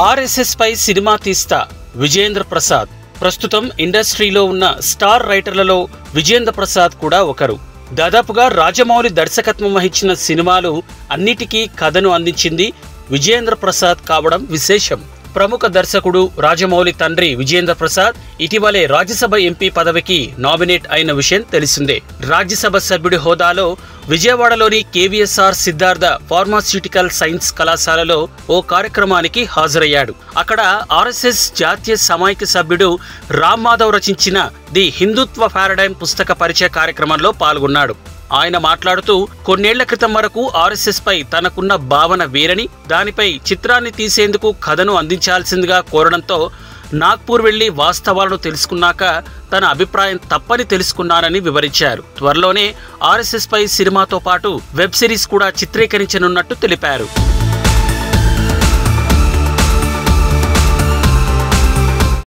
RSS పై cinema తీస్తా విజేంద్ర ప్రసాద్ ప్రస్తుతం ఇండస్ట్రీలో ఉన్న స్టార్ రైటర్లలో విజేంద్ర ప్రసాద్ కూడా ఒకరు దాదాపుగా రాజమౌళి దర్శకత్వం వహించిన సినిమాలు అన్నిటికీ కథను అందించింది విజేంద్ర ప్రసాద్ కావడం విశేషం ప్రముఖ దర్శకుడు రాజమౌళి తండ్రి విజేంద్ర ప్రసాద్ ఇటీవలే రాజ్యసభ ఎంపీ పదవికి నామినేట్ అయిన విషయం తెలిసిందే రాజ్యసభ సభ్యుడి హోదాలో విజయవాడలోని కేవీఎస్ఆర్ సిద్ధార్థ ఫార్మాస్యూటికల్ సైన్స్ కళాశాలలో ఓ కార్యక్రమానికి హాజరయ్యాడు అక్కడ ఆర్ఎస్ఎస్ జాతీయ సమాయక సభ్యుడు రామ్ మాధవ్ రచించిన ది హిందుత్వ పారాడైమ్ పుస్తక పరిచయ కార్యక్రమంలో పాల్గొన్నాడు ఆయన మాట్లాడుతూ కొన్నేళ్ల క్రితం వరకు ఆర్ఎస్ఎస్ పై తనకున్న భావన వేరని దానిపై చిత్రాన్ని తీసేందుకు కథను అందించాల్సిందిగా కోరడంతో నాగ్పూర్ వెళ్లి వాస్తవాలను తెలుసుకున్నాక తన అభిప్రాయం తప్పని తెలుసుకున్నానని వివరించారు త్వరలోనే ఆర్ఎస్ఎస్ పై సినిమాతో పాటు వెబ్ సిరీస్ కూడా చిత్రీకరించనున్నట్టు తెలిపారు